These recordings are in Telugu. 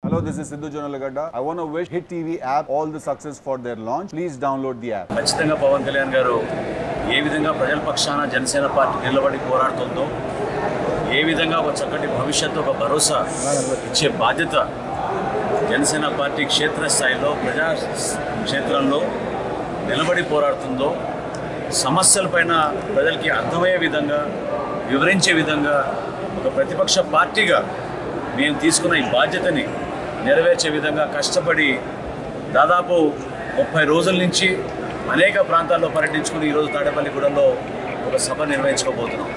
Hello, this is Sidhu Jonalagada. I want to wish Hit TV app all the success for their launch. Please download the app. ఖచ్చితంగా పవన్ కళ్యాణ్ గారు ఏ విధంగా ప్రజల పక్షాన జనసేన పార్టీ నిలబడి పోరాడుతుందో ఏ విధంగా ఒక చక్కటి భవిష్యత్తు ఒక భరోసా ఇచ్చే బాధ్యత జనసేన పార్టీ క్షేత్రస్థాయిలో ప్రజా క్షేత్రంలో నిలబడి పోరాడుతుందో సమస్యలపైన ప్రజలకి అర్థమయ్యే విధంగా వివరించే విధంగా ఒక ప్రతిపక్ష పార్టీగా మేము తీసుకున్న ఈ బాధ్యతని నెరవేర్చే విధంగా కష్టపడి దాదాపు ముప్పై రోజుల నుంచి అనేక ప్రాంతాల్లో పర్యటించుకుని ఈరోజు తాడేపల్లిగూడెంలో ఒక సభ నిర్వహించుకోబోతున్నాం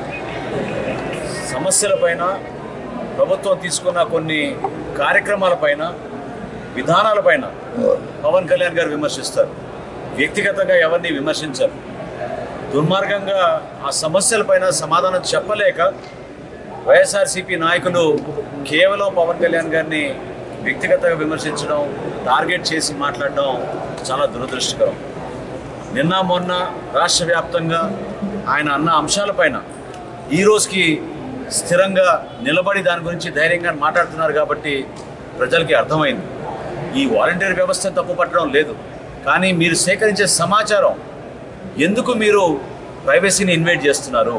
సమస్యలపైన ప్రభుత్వం తీసుకున్న కొన్ని కార్యక్రమాలపైన విధానాలపైన పవన్ కళ్యాణ్ గారు విమర్శిస్తారు వ్యక్తిగతంగా ఎవరిని విమర్శించరు దుర్మార్గంగా ఆ సమస్యలపైన సమాధానం చెప్పలేక వైఎస్ఆర్సీపీ నాయకులు కేవలం పవన్ కళ్యాణ్ గారిని వ్యక్తిగతంగా విమర్శించడం టార్గెట్ చేసి మాట్లాడడం చాలా దురదృష్టకరం నిన్న మొన్న రాష్ట్ర వ్యాప్తంగా ఆయన అన్న అంశాలపైన ఈ రోజుకి స్థిరంగా నిలబడి దాని గురించి ధైర్యంగా మాట్లాడుతున్నారు కాబట్టి ప్రజలకి అర్థమైంది ఈ వాలంటీర్ వ్యవస్థ తప్పు పట్టడం లేదు కానీ మీరు సేకరించే సమాచారం ఎందుకు మీరు ప్రైవసీని ఇన్వైట్ చేస్తున్నారు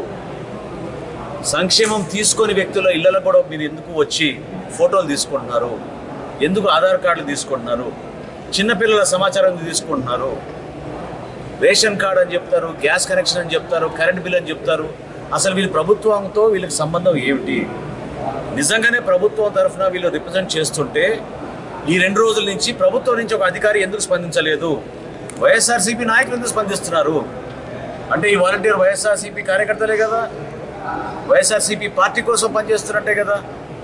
సంక్షేమం తీసుకొని వ్యక్తుల ఇళ్లలో కూడా మీరు ఎందుకు వచ్చి ఫోటోలు తీసుకుంటున్నారు ఎందుకు ఆధార్ కార్డులు తీసుకుంటున్నారు చిన్నపిల్లల సమాచారం ఎందుకు తీసుకుంటున్నారు రేషన్ కార్డ్ అని చెప్తారు గ్యాస్ కనెక్షన్ అని చెప్తారు కరెంట్ బిల్ అని చెప్తారు అసలు వీళ్ళు ప్రభుత్వంతో వీళ్ళకి సంబంధం ఏమిటి నిజంగానే ప్రభుత్వం తరఫున వీళ్ళు రిప్రజెంట్ చేస్తుంటే ఈ రెండు రోజుల నుంచి ప్రభుత్వం నుంచి ఒక అధికారి ఎందుకు స్పందించలేదు వైఎస్ఆర్సీపీ నాయకులు ఎందుకు స్పందిస్తున్నారు అంటే ఈ వాలంటీర్ వైఎస్ఆర్సీపీ కార్యకర్తలే కదా వైఎస్ఆర్సీపీ పార్టీ కోసం పనిచేస్తున్నట్టే కదా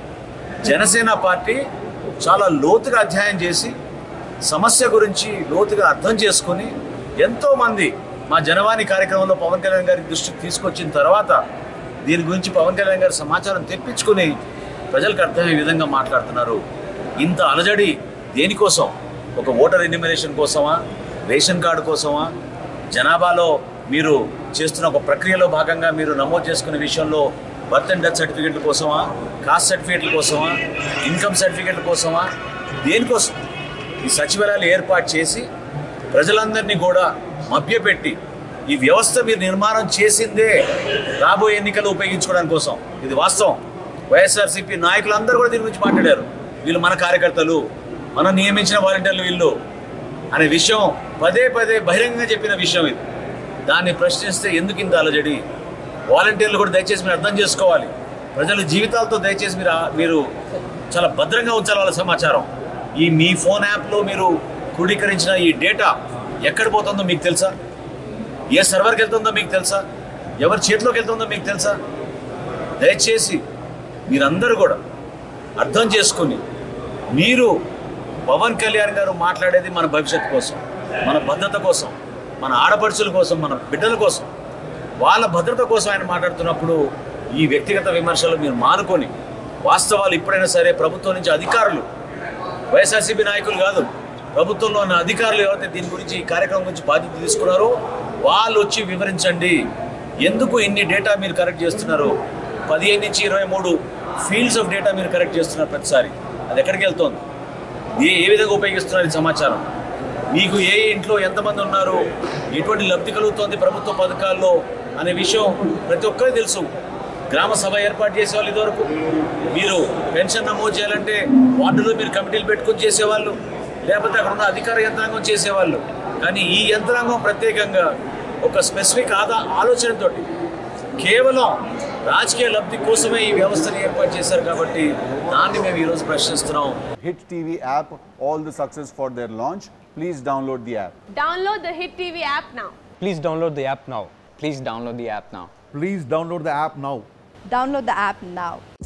జనసేన పార్టీ చాలా లోతుగా అధ్యయనం చేసి సమస్య గురించి లోతుగా అర్థం చేసుకొని ఎంతోమంది మా జనవాణి కార్యక్రమంలో పవన్ కళ్యాణ్ గారి దృష్టికి తీసుకొచ్చిన తర్వాత దీని గురించి పవన్ కళ్యాణ్ గారి సమాచారం తెప్పించుకొని ప్రజలకు అర్థమయ్యే విధంగా మాట్లాడుతున్నారు ఇంత అలజడి దేనికోసం ఒక ఓటర్ ఎన్యూమరేషన్ కోసమా రేషన్ కార్డు కోసమా జనాభాలో మీరు చేస్తున్న ఒక ప్రక్రియలో భాగంగా మీరు నమోదు చేసుకునే విషయంలో బర్త్ అండ్ డెత్ సర్టిఫికెట్ల కోసమా కాస్ట్ సర్టిఫికెట్ల కోసమా ఇన్కమ్ సర్టిఫికెట్ల కోసమా దేనికోసం ఈ సచివాలయాలు ఏర్పాటు చేసి ప్రజలందరినీ కూడా మభ్యపెట్టి ఈ వ్యవస్థ మీరు నిర్మాణం చేసిందే రాబోయే ఎన్నికలు ఉపయోగించుకోవడానికి కోసం ఇది వాస్తవం వైఎస్ఆర్సీపీ నాయకులందరూ కూడా దీని గురించి మాట్లాడారు వీళ్ళు మన కార్యకర్తలు మనం నియమించిన వాలంటీర్లు వీళ్ళు అనే విషయం పదే పదే బహిరంగంగా చెప్పిన విషయం ఇది దాన్ని ప్రశ్నిస్తే ఎందుకు ఇంత అలజడి వాలంటీర్లు కూడా దయచేసి మీరు అర్థం చేసుకోవాలి ప్రజల జీవితాలతో దయచేసి మీరు ఆ- మీరు చాలా భద్రంగా ఉంచాలి వాళ్ళ సమాచారం ఈ మీ ఫోన్ యాప్లో మీరు క్రోడీకరించిన ఈ డేటా ఎక్కడ పోతుందో మీకు తెలుసా ఏ సర్వర్కి వెళ్తుందో మీకు తెలుసా ఎవరి చేతిలోకి వెళ్తుందో మీకు తెలుసా దయచేసి మీరందరూ కూడా అర్థం చేసుకుని మీరు పవన్ కళ్యాణ్ గారు మాట్లాడేది మన భవిష్యత్తు కోసం మన భద్రత కోసం మన ఆడపడుచుల కోసం మన బిడ్డల కోసం వాళ్ళ భద్రత కోసం ఆయన మాట్లాడుతున్నప్పుడు ఈ వ్యక్తిగత విమర్శలు మీరు మానుకొని వాస్తవాలు ఇప్పుడైనా సరే ప్రభుత్వం నుంచి అధికారులు వైఎస్ఆర్సీపీ నాయకులు కాదు ప్రభుత్వంలో ఉన్న అధికారులు ఎవరైతే దీని గురించి ఈ కార్యక్రమం గురించి బాధ్యత తీసుకున్నారో వాళ్ళు వచ్చి వివరించండి ఎందుకు ఇన్ని డేటా మీరు కరెక్ట్ చేస్తున్నారు పదిహేను నుంచి ఇరవై మూడు ఫీల్డ్స్ ఆఫ్ డేటా మీరు కరెక్ట్ చేస్తున్నారు ప్రతిసారి అది ఎక్కడికి వెళ్తోంది ఏ ఏ విధంగా ఉపయోగిస్తున్నారు ఈ సమాచారం మీకు ఏ ఇంట్లో ఎంతమంది ఉన్నారు ఎటువంటి లబ్ధి కలుగుతోంది ప్రభుత్వ పథకాల్లో అనే విషయం ప్రతి ఒక్కరికి తెలుసు గ్రామ సభ ఏర్పాటు చేసేవాళ్ళు ఇదివరకు మీరు పెన్షన్ నమోదు చేయాలంటే వార్డులో మీరు కమిటీలు పెట్టుకొని చేసేవాళ్ళు లేకపోతే అక్కడ ఉన్న అధికార యంత్రాంగం చేసేవాళ్ళు కానీ ఈ యంత్రాంగం ప్రత్యేకంగా ఒక స్పెసిఫిక్ ఆదా ఆలోచనతోటి కేవలం రాజకీయ లబ్ధి కోసమే ఈ వ్యవస్థను ఏర్పాటు చేశారు కాబట్టి దాన్ని మేము ఈరోజు ప్రశ్నిస్తున్నాం Hit TV app all the success for their launch. Please download the app. Download the Hit TV app now. Please download the app now. Please download the app now. Please download the app now. Download the app now.